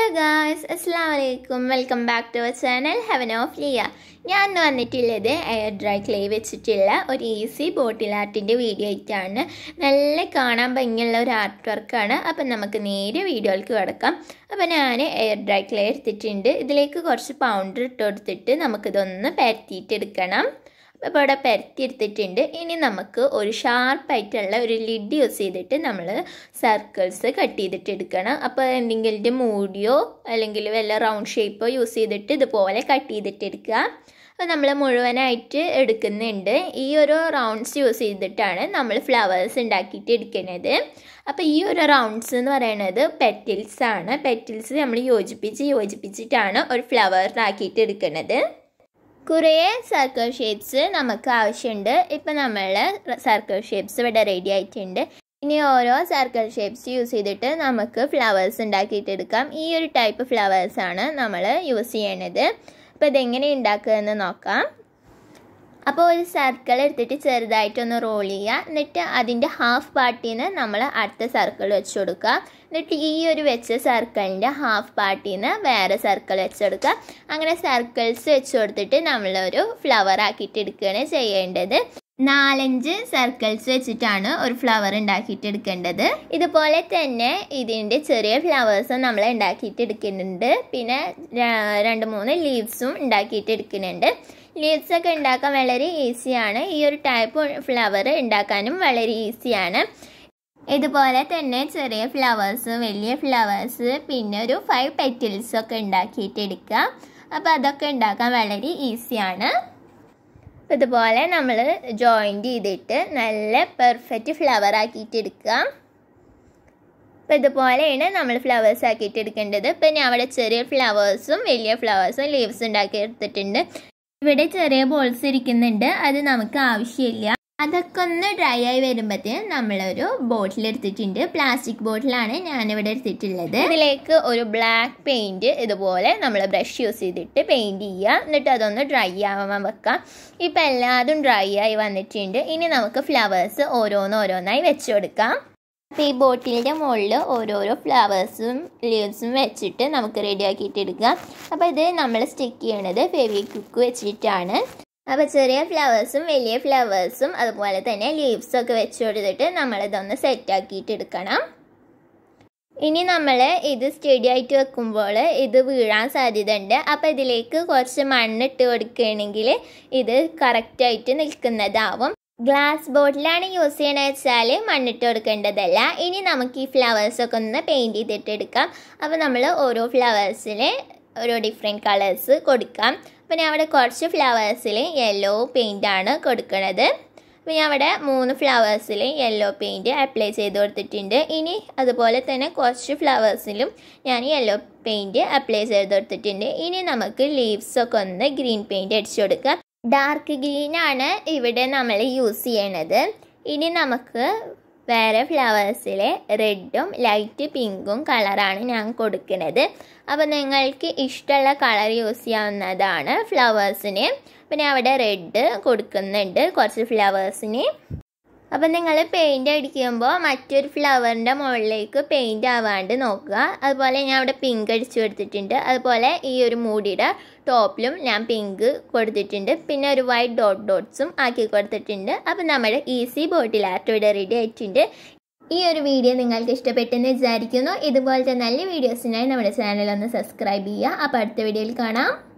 hello guys അസ്സാം വലൈക്കും welcome back to our channel heaven of Liya ഞാൻ ഇന്ന് വന്നിട്ടുള്ളത് എയർ ഡ്രൈ ക്ലേ വെച്ചിട്ടുള്ള ഒരു ഈസി ബോട്ടിൽ ആർട്ടിൻ്റെ വീഡിയോ ആയിട്ടാണ് നല്ല കാണാൻ ഭംഗിയുള്ള ഒരു ആർട്ട് വർക്കാണ് അപ്പം നമുക്ക് നേരെ വീഡിയോയിലേക്ക് കിടക്കാം അപ്പം ഞാൻ എയർ ഡ്രൈ ക്ലേ എടുത്തിട്ടുണ്ട് ഇതിലേക്ക് കുറച്ച് പൗഡർ ഇട്ട് കൊടുത്തിട്ട് നമുക്കിതൊന്ന് പരത്തിയിട്ട് എടുക്കണം അപ്പോൾ ഇവിടെ പരത്തി എടുത്തിട്ടുണ്ട് ഇനി നമുക്ക് ഒരു ഷാർപ്പായിട്ടുള്ള ഒരു ലിഡ് യൂസ് ചെയ്തിട്ട് നമ്മൾ സർക്കിൾസ് കട്ട് ചെയ്തിട്ട് എടുക്കണം അപ്പോൾ എന്തെങ്കിലും മൂടിയോ അല്ലെങ്കിൽ വല്ല റൗണ്ട് ഷേപ്പോ യൂസ് ചെയ്തിട്ട് ഇതുപോലെ കട്ട് ചെയ്തിട്ട് എടുക്കുക അപ്പോൾ നമ്മൾ മുഴുവനായിട്ട് എടുക്കുന്നുണ്ട് ഈ ഒരു റൗണ്ട്സ് യൂസ് ചെയ്തിട്ടാണ് നമ്മൾ ഫ്ലവേഴ്സ് ഉണ്ടാക്കിയിട്ട് എടുക്കുന്നത് അപ്പോൾ ഈ ഒരു റൗണ്ട്സ് എന്ന് പറയുന്നത് പെറ്റിൽസ് ആണ് പെറ്റിൽസ് നമ്മൾ യോജിപ്പിച്ച് യോജിപ്പിച്ചിട്ടാണ് ഒരു ഫ്ലവർ ആക്കിയിട്ട് എടുക്കുന്നത് കുറേ സർക്കിൾ ഷേപ്സ് നമുക്ക് ആവശ്യമുണ്ട് ഇപ്പം നമ്മൾ സർക്കിൾ ഷേപ്സ് ഇവിടെ റെഡി ആയിട്ടുണ്ട് ഇനി ഓരോ സർക്കിൾ ഷേപ്സ് യൂസ് ചെയ്തിട്ട് നമുക്ക് ഫ്ലവേഴ്സ് ഉണ്ടാക്കിയിട്ട് എടുക്കാം ഈ ഒരു ടൈപ്പ് ഫ്ലവേഴ്സാണ് നമ്മൾ യൂസ് ചെയ്യണത് അപ്പോൾ ഇതെങ്ങനെ ഉണ്ടാക്കുക എന്ന് നോക്കാം അപ്പോൾ ഒരു സർക്കിൾ എടുത്തിട്ട് ചെറുതായിട്ടൊന്ന് റോൾ ചെയ്യുക എന്നിട്ട് അതിൻ്റെ ഹാഫ് പാർട്ടിൽ നിന്ന് നമ്മൾ അടുത്ത സർക്കിൾ വെച്ച് കൊടുക്കുക എന്നിട്ട് ഈ ഒരു വെച്ച സർക്കിളിൻ്റെ ഹാഫ് പാർട്ടിൽ നിന്ന് വേറെ സർക്കിൾ വെച്ച് കൊടുക്കുക അങ്ങനെ സർക്കിൾസ് വെച്ച് കൊടുത്തിട്ട് നമ്മളൊരു ഫ്ലവർ ആക്കിയിട്ട് എടുക്കുകയാണ് ചെയ്യേണ്ടത് നാലഞ്ച് സർക്കിൾസ് വെച്ചിട്ടാണ് ഒരു ഫ്ലവർ ഉണ്ടാക്കിയിട്ട് എടുക്കേണ്ടത് ഇതുപോലെ തന്നെ ഇതിൻ്റെ ചെറിയ ഫ്ലവേഴ്സും നമ്മൾ ഉണ്ടാക്കിയിട്ട് എടുക്കുന്നുണ്ട് പിന്നെ രണ്ട് മൂന്ന് ലീവ്സും ഉണ്ടാക്കിയിട്ട് എടുക്കുന്നുണ്ട് ലീവ്സ് ഒക്കെ ഉണ്ടാക്കാൻ വളരെ ഈസിയാണ് ഈ ഒരു ടൈപ്പ് ഫ്ലവർ ഉണ്ടാക്കാനും വളരെ ഈസിയാണ് ഇതുപോലെ തന്നെ ചെറിയ ഫ്ലവേഴ്സ് വലിയ ഫ്ലവേഴ്സ് പിന്നെ ഒരു ഫൈവ് പെറ്റിൽസ് ഒക്കെ ഉണ്ടാക്കിയിട്ട് എടുക്കുക അപ്പോൾ അതൊക്കെ ഉണ്ടാക്കാൻ വളരെ ഈസിയാണ് ഇതുപോലെ നമ്മൾ ജോയിൻറ്റ് ചെയ്തിട്ട് നല്ല പെർഫെക്റ്റ് ഫ്ലവർ ആക്കിയിട്ട് എടുക്കുക അപ്പോൾ ഇതുപോലെയാണ് നമ്മൾ ഫ്ലവേഴ്സ് ആക്കിയിട്ട് എടുക്കേണ്ടത് ഇപ്പം ഞാൻ അവിടെ ചെറിയ ഫ്ലവേഴ്സും വലിയ ഫ്ലവേഴ്സും ലീവ്സ് ഉണ്ടാക്കി എടുത്തിട്ടുണ്ട് ഇവിടെ ചെറിയ ബോൾസ് ഇരിക്കുന്നുണ്ട് അത് നമുക്ക് ആവശ്യമില്ല അതൊക്കെ ഒന്ന് ഡ്രൈ ആയി വരുമ്പോഴത്തേന് നമ്മളൊരു ബോട്ടിൽ എടുത്തിട്ടുണ്ട് പ്ലാസ്റ്റിക് ബോട്ടിലാണ് ഞാനിവിടെ എടുത്തിട്ടുള്ളത് ഇതിലേക്ക് ഒരു ബ്ലാക്ക് പെയിൻറ് ഇതുപോലെ നമ്മൾ ബ്രഷ് യൂസ് ചെയ്തിട്ട് പെയിൻറ് ചെയ്യുക എന്നിട്ട് അതൊന്ന് ഡ്രൈ ആവാൻ വെക്കാം ഇപ്പം എല്ലാതും ഡ്രൈ ആയി വന്നിട്ടുണ്ട് ഇനി നമുക്ക് ഫ്ലവേഴ്സ് ഓരോന്നോരോന്നായി വെച്ച് കൊടുക്കാം അപ്പോൾ ഈ ബോട്ടിലിൻ്റെ മുകളിൽ ഓരോരോ ഫ്ലവേഴ്സും ലീവ്സും വെച്ചിട്ട് നമുക്ക് റെഡിയാക്കിയിട്ട് എടുക്കാം അപ്പോൾ ഇത് നമ്മൾ സ്റ്റിക്ക് ചെയ്യണത് ഫെവിക്വിക്ക് വെച്ചിട്ടാണ് അപ്പോൾ ചെറിയ ഫ്ലവേഴ്സും വലിയ ഫ്ലവേഴ്സും അതുപോലെ തന്നെ ലീവ്സും ഒക്കെ വെച്ച് കൊടുത്തിട്ട് നമ്മളിതൊന്ന് സെറ്റാക്കിയിട്ട് എടുക്കണം ഇനി നമ്മൾ ഇത് സ്റ്റഡി ആയിട്ട് വെക്കുമ്പോൾ ഇത് വീഴാൻ സാധ്യതയുണ്ട് അപ്പോൾ ഇതിലേക്ക് കുറച്ച് മണ്ണിട്ട് കൊടുക്കുകയാണെങ്കിൽ ഇത് കറക്റ്റായിട്ട് നിൽക്കുന്നതാവും ഗ്ലാസ് ബോട്ടിലാണ് യൂസ് ചെയ്യണമെന്ന് വെച്ചാൽ മണ്ണിട്ട് കൊടുക്കേണ്ടതല്ല ഇനി നമുക്ക് ഈ ഫ്ലവേഴ്സൊക്കെ ഒന്ന് പെയിൻറ്റ് ചെയ്തിട്ട് എടുക്കാം അപ്പോൾ നമ്മൾ ഓരോ ഫ്ലവേഴ്സിൽ ഓരോ ഡിഫറെൻറ്റ് കളേഴ്സ് കൊടുക്കാം അപ്പോൾ ഞാൻ അവിടെ കുറച്ച് ഫ്ലവേഴ്സിൽ യെല്ലോ പെയിൻ്റാണ് കൊടുക്കുന്നത് അപ്പോൾ ഞാൻ അവിടെ മൂന്ന് ഫ്ലവേഴ്സിൽ യെല്ലോ പെയിൻറ്റ് അപ്ലൈ ചെയ്ത് കൊടുത്തിട്ടുണ്ട് ഇനി അതുപോലെ തന്നെ കുറച്ച് ഫ്ലവേഴ്സിലും ഞാൻ യെല്ലോ പെയിൻറ്റ് അപ്ലൈ ചെയ്ത് കൊടുത്തിട്ടുണ്ട് ഇനി നമുക്ക് ലീവ്സൊക്കെ ഒന്ന് ഗ്രീൻ പെയിൻറ്റ് അടിച്ചു കൊടുക്കാം ഡാർക്ക് ഗ്രീനാണ് ഇവിടെ നമ്മൾ യൂസ് ചെയ്യണത് ഇനി നമുക്ക് വേറെ ഫ്ലവേഴ്സിലെ റെഡും ലൈറ്റ് പിങ്കും കളറാണ് ഞാൻ കൊടുക്കുന്നത് അപ്പോൾ നിങ്ങൾക്ക് ഇഷ്ടമുള്ള കളർ യൂസ് ചെയ്യാവുന്നതാണ് ഫ്ലവേഴ്സിന് പിന്നെ അവിടെ റെഡ് കൊടുക്കുന്നുണ്ട് കുറച്ച് ഫ്ലവേഴ്സിന് അപ്പം നിങ്ങൾ പെയിൻ്റ് അടിക്കുമ്പോൾ മറ്റൊരു ഫ്ലവറിൻ്റെ മുകളിലേക്ക് പെയിൻ്റ് ആവാണ്ട് നോക്കുക അതുപോലെ ഞാൻ അവിടെ പിങ്ക് അടിച്ചു കൊടുത്തിട്ടുണ്ട് അതുപോലെ ഈ ഒരു മൂടിയുടെ ടോപ്പിലും ഞാൻ പിങ്ക് കൊടുത്തിട്ടുണ്ട് പിന്നെ ഒരു വൈറ്റ് ഡോട്ട് ഡോട്ട്സും ആക്കി കൊടുത്തിട്ടുണ്ട് അപ്പം നമ്മുടെ ഈസി ബോട്ടിൽ ആർട്ട് ഇവിടെ റെഡി ആയിട്ടുണ്ട് ഈ ഒരു വീഡിയോ നിങ്ങൾക്ക് ഇഷ്ടപ്പെട്ടെന്ന് വിചാരിക്കുന്നു ഇതുപോലത്തെ നല്ല വീഡിയോസിനായി നമ്മുടെ ചാനൽ ഒന്ന് സബ്സ്ക്രൈബ് ചെയ്യുക അപ്പോൾ അടുത്ത വീഡിയോയിൽ കാണാം